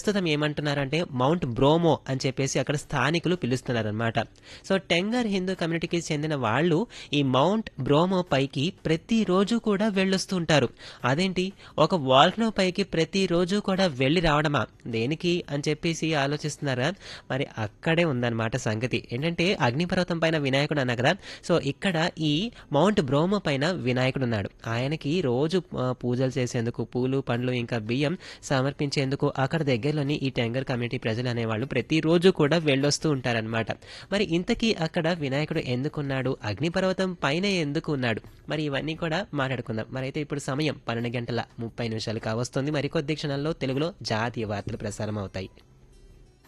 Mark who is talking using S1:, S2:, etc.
S1: ప్రస్తుతం ఏమంటున్నారంటే mount bromo అని చెప్పేసి అక్కడ స్థానికులు పిలుస్తున్నారనమాట సో టెంగర్ హిందూ కమ్యూనిటీకి చెందిన వాళ్ళు ఈ మౌంట్ బ్రోమో పైకి ప్రతిరోజు కూడా వెళ్ళొస్తూ ఉంటారు అదేంటి ఒక వాల్కనో పైకి ప్రతిరోజు కూడా వెళ్ళి రావడమా దేనికి అని చెప్పేసి ఆలోచిస్తున్నారా మరి అక్కడే ఉందన్నమాట సంగతి ఏంటంటే అగ్నిపర్వతం పైన వినాయకుడు అన్నా కదా సో ఇక్కడ ఈ మౌంట్ బ్రోమో పైన వినాయకుడు ఉన్నాడు ఆయనకి రోజు ఆ, పూజలు చేసేందుకు పూలు పండ్లు ఇంకా బియ్యం సమర్పించేందుకు అక్కడ దగ్గరలోని ఈ టెంగర్ కమ్యూనిటీ ప్రజలు అనేవాళ్ళు ప్రతిరోజు కూడా వెళ్ళొస్తూ ఉంటారనమాట మరి ఇంతకీ అక్కడ వినాయకుడు ఎందుకున్నాడు అగ్నిపర్వతం పైన ఎందుకు ఉన్నాడు మరి ఇవన్నీ కూడా మాట్లాడుకుందాం మరి అయితే ఇప్పుడు సమయం పన్నెండు గంటల ముప్పై నిమిషాలు కావస్తుంది మరికొద్ది క్షణాల్లో తెలుగులో జాతీయ వార్తలు ప్రసారం అవుతాయి